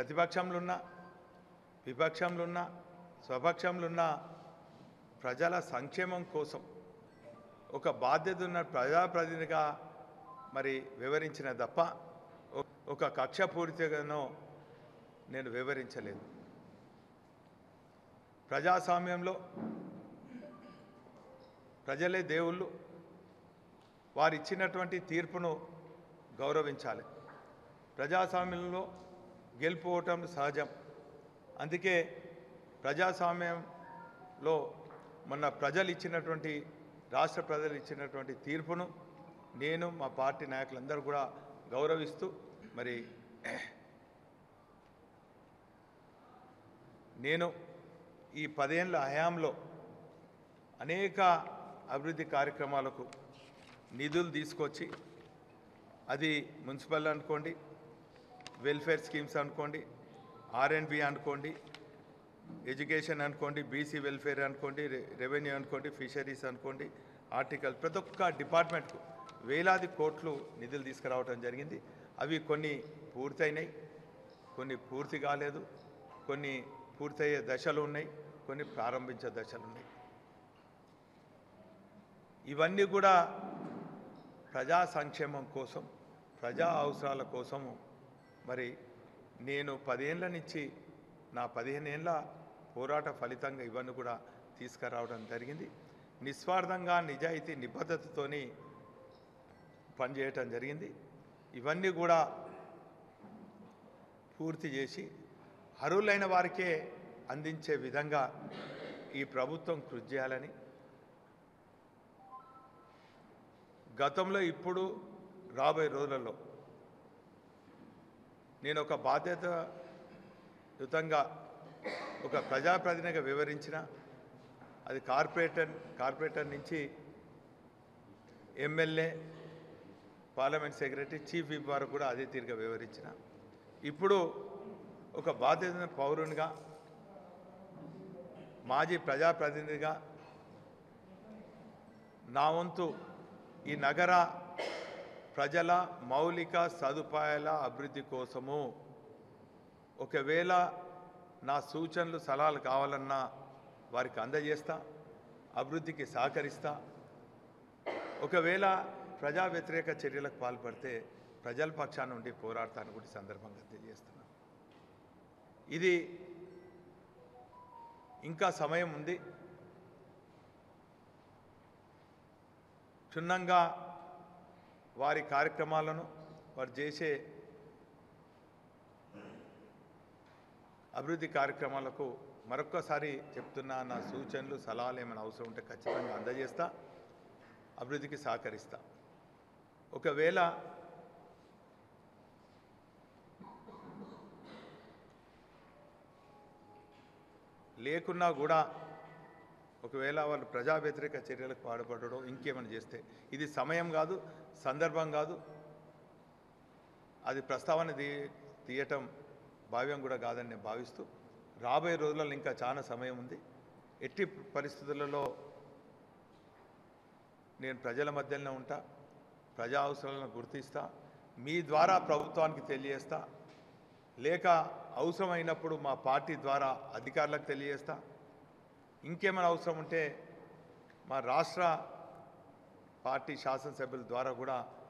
ప్రతిపక్షంలో ఉన్న విపక్షంలో ఉన్న స్వపక్షంలో ఉన్న ప్రజల సంక్షేమం కోసం ఒక బాధ్యత ఉన్న ప్రజాప్రతినిధిగా మరి వివరించిన తప్ప ఒ- ఒక కక్షపూరితగానో నేను వివరించలేదు ప్రజాస్వామ్యంలో ప్రజలే దేవుళ్ళు వారు ఇచ్చినటువంటి తీర్పును గౌరవించాలి ప్రజాస్వామ్యంలో గెలుపు ఓటం సహజం అందుకే ప్రజాస్వామ్యంలో మొన్న ప్రజలు ఇచ్చినటువంటి రాష్ట్ర ప్రజలు ఇచ్చినటువంటి తీర్పును నేను మా పార్టీ నాయకులందరూ కూడా గౌరవిస్తూ మరి నేను ఈ పదేళ్ల హయాంలో అనేక అభివృద్ధి కార్యక్రమాలకు నిధులు తీసుకొచ్చి అది మున్సిపల్ అనుకోండి వెల్ఫేర్ స్కీమ్స్ అనుకోండి ఆర్ఎండ్బి అనుకోండి ఎడ్యుకేషన్ అనుకోండి బీసీ వెల్ఫేర్ అనుకోండి రె- రెవెన్యూ అనుకోండి ఫిషరీస్ అనుకోండి ఆర్టికల్ ప్రతి ఒక్క డిపార్ట్మెంట్కు వేలాది కోట్లు నిధులు తీసుకురావడం జరిగింది అవి కొన్ని పూర్తయినాయి కొన్ని పూర్తి కాలేదు కొన్ని పూర్తయ్యే దశలు ఉన్నాయి కొన్ని ప్రారంభించే దశలు ఉన్నాయి ఇవన్నీ కూడా ప్రజా సంక్షేమం కోసం ప్రజా అవసరాల కోసము మరి నేను పదేళ్ల నుంచి నా పదిహేను ఏళ్ళ పోరాట ఫలితంగా ఇవన్నీ కూడా తీసుకురావడం జరిగింది నిస్వార్థంగా నిజాయితీ నిబద్ధతతోని పనిచేయటం జరిగింది ఇవన్నీ కూడా పూర్తి చేసి అర్హులైన వారికే అందించే విధంగా ఈ ప్రభుత్వం కృషి చేయాలని గతంలో ఇప్పుడు రాబోయే రోజులలో నేను ఒక బాధ్యతయుతంగా ఒక ప్రజాప్రతినిధిగా వివరించిన అది కార్పొరేటర్ కార్పొరేటర్ నుంచి MLA parliament secretary chief whip వరకు కూడా అదే తీరుగా వివరించిన ఇప్పుడు ఒక బాధ్యత పౌరునిగా మాజీ ప్రజాప్రతినిధిగా నా వంతు ఈ నగర ప్రజల మౌలిక సదుపాయాల అభివృద్ధి కోసము ఒకవేళ నా సూచనలు సలహాలు కావాలన్నా వారికి అందజేస్తా అభివృద్ధికి సహకరిస్తా ఒకవేళ ప్రజా వ్యతిరేక చర్యలకు పాల్పడితే ప్రజల పక్షాన నుండి పోరాడతాను కూడా ఈ సందర్భంగా తెలియజేస్తున్నాను ఇది ఇంకా సమయం ఉంది క్షుణ్ణంగా వారి కార్యక్రమాలను వారు చేసే అభివృద్ధి కార్యక్రమాలకు మరొక్కసారి చెప్తున్నా నా సూచనలు సలహాలు ఏమైనా అవసరం ఉంటే ఖచ్చితంగా అందజేస్తా అభివృద్ధికి సహకరిస్తా ఒకవేళ లేకున్నా కూడా ఒకవేళ వాళ్ళు ప్రజా వ్యతిరేక చర్యలకు పాల్పడడం ఇంకేమైనా చేస్తే ఇది సమయం కాదు సందర్భం కాదు అది ప్రస్తావన తీ తీయటం భావ్యం కూడా కాదని నేను భావిస్తూ రాబోయే రోజులలో ఇంకా చాలా సమయం ఉంది ఎట్టి పరిస్థితులలో నేను ప్రజల మధ్యలోనే ఉంటా ప్రజా అవసరాలను గుర్తిస్తా మీ ద్వారా ప్రభుత్వానికి తెలియజేస్తా లేక అవసరమైనప్పుడు మా పార్టీ ద్వారా అధికారులకు తెలియజేస్తా ఇంకేమైనా అవసరం ఉంటే మా రాష్ట్ర పార్టీ శాసనసభ్యుల ద్వారా కూడా